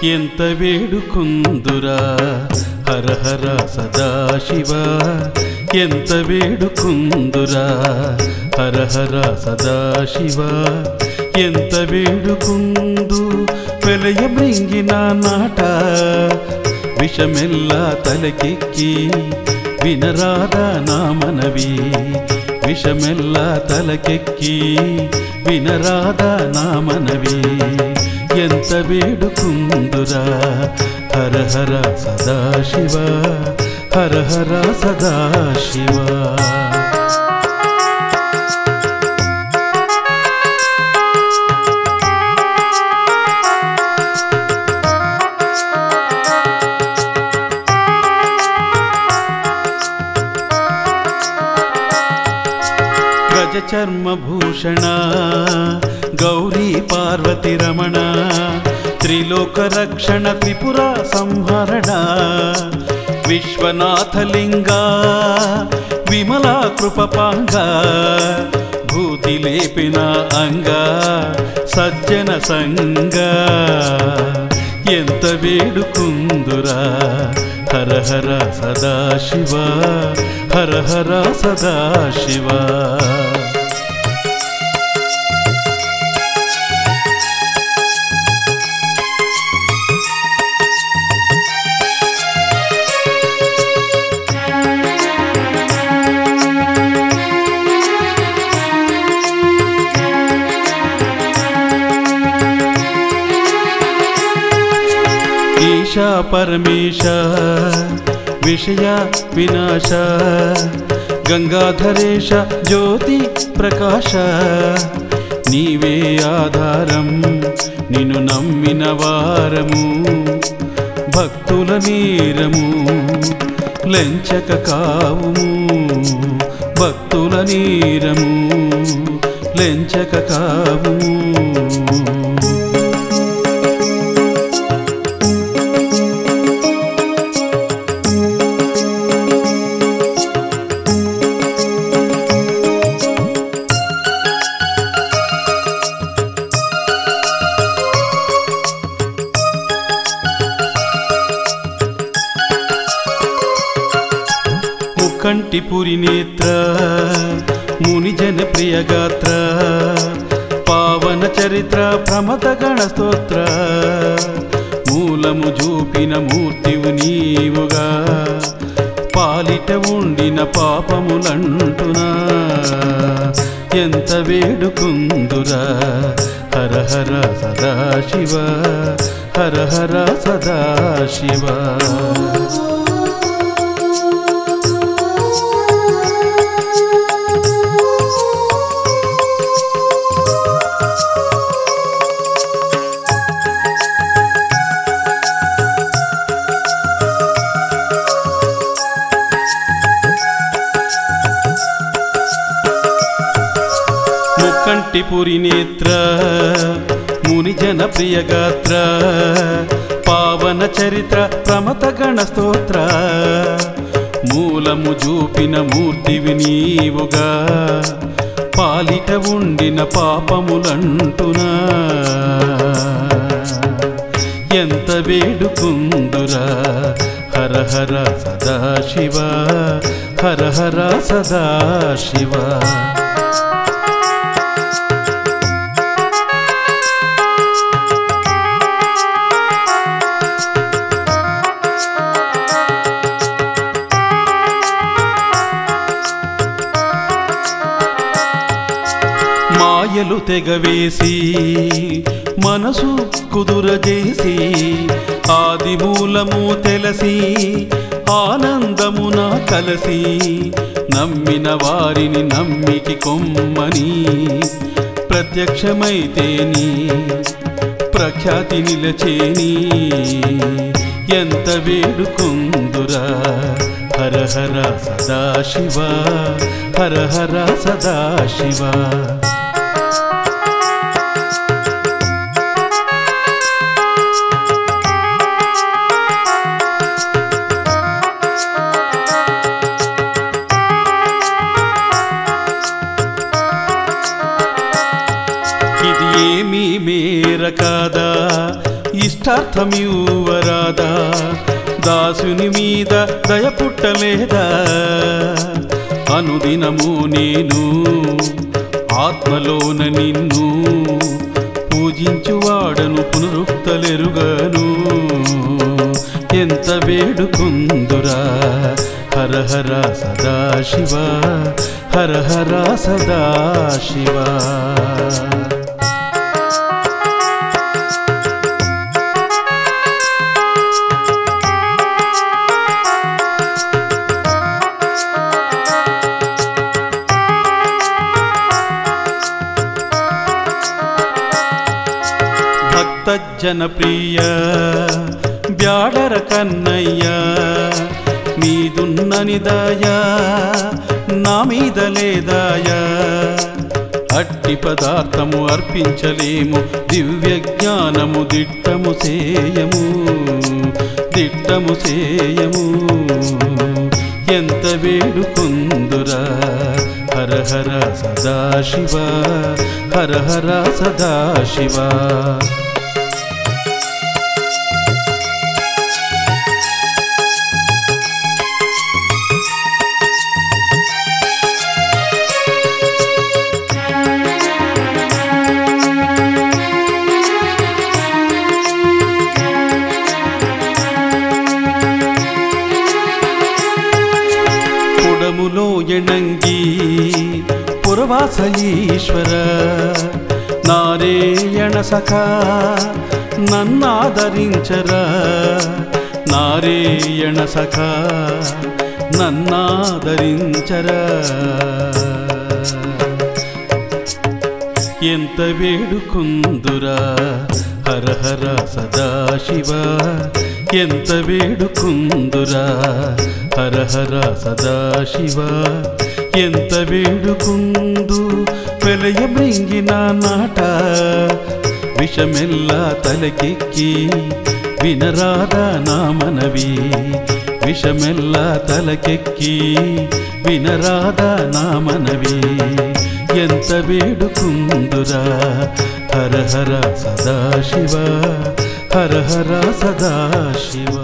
ఎంత వేడుకుందురా హర హర సదాశివ ఎంత వేడుకుందురా హర హర సదాశివ ఎంత వేడుకుందు వెలయ మృంగిన నాట విషమెల్లా తలకెక్కి వినరాదా నా మనవి విషమెల్లా తలకెక్కి వినరాదా నా మనవి ఎంత వేడుకుందురా హర హర సదాశివ హర హర సదాశివ గజ చర్మభూషణ గౌరీ పార్వతి రమణ త్రిలోక రక్షణ త్రిపుర సంహరణ విశ్వనాథలింగ విమలా కృపపాంగ భూతి లేపిన అంగ సజ్జన సంగ ఎంత వేడుకుందురా హర హర సదాశివ హర హర సదాశివ ఈశా పరమేశ విషయ వినాశ గంగాధరేశ జ్యోతి ప్రకాశ నీవే ఆధారం నిన్ను నమ్మిన వారము భక్తుల నీరము లెంచక కావుము భక్తుల నీరము లెంచక కావుము ముక్కంటి పురి నేత్ర ముని జన ప్రియ గాత్ర పావన చరిత్ర ప్రమత గణ స్తోత్ర మూలము చూపిన మూర్తివు నీవుగా పాలిట ఉండిన పాపములంటునా ఎంత వేడుకుందురా హర హర సదాశివ హర హర సదాశివ ముక్కంటి పురి నేత్ర ముని జన ప్రియ గాత్ర పావన చరిత్ర ప్రమత గణ స్తోత్ర మూలము చూపిన మూర్తివి నీవుగా పాలిట ఉండిన పాపములంటునా ఎంత వేడుకుందురా హర హర సదాశివ హర హర సదాశివ మాయలు తెగవేసి మనసు కుదురజేసి ఆది మూలము తెలసి ఆనందమున కలసి నమ్మిన వారిని నమ్మికి కొమ్మని ప్రత్యక్షమైతేని ప్రఖ్యాతి నిలచేని ఎంత వేడుకుందురా హర హర సదాశివ హర హర సదాశివ ఇది ఏమీ మేర కాదా ఇష్ట ఇష్టార్థమివ్వరాదా దాసుని మీద దయ పుట్టలేదా అనుదినము నేను ఆత్మలోన నిన్ను పూజించువాడను పునరుక్తలెరుగను ఎంత వేడుకుందురా హర హర సదాశివ హర హర సదాశివ భక్త జనప్రియ బ్యాడర కన్నయ్య మీదున్నని దయా నా మీద లేదాయా అట్టి పదార్థము అర్పించలేము దివ్య జ్ఞానము దిట్టము సేయము దిట్టము సేయము ఎంత వేడుకుందురా హర హర సదాశివ హర హర సదాశివ పుడములో ఎణంగి పురవాస ఈశ్వర నారేయణ సఖ నన్నాదరించరా నారేయణ సఖ నన్నాదరించరా ఎంత వేడుకుందురా హర హర సదాశివ ఎంత వేడుకుందురా హర హర సదాశివ ఎంత వేడుకుందు వెలయ మృంగిన నాట విషమెల్లా తలకెక్కి వినరాదా నా మనవి విషమెల్లా తలకెక్కి వినరాదా నా మనవి ఎంత వేడుకుందురా హర హర సదాశివ హర హర సదాశివ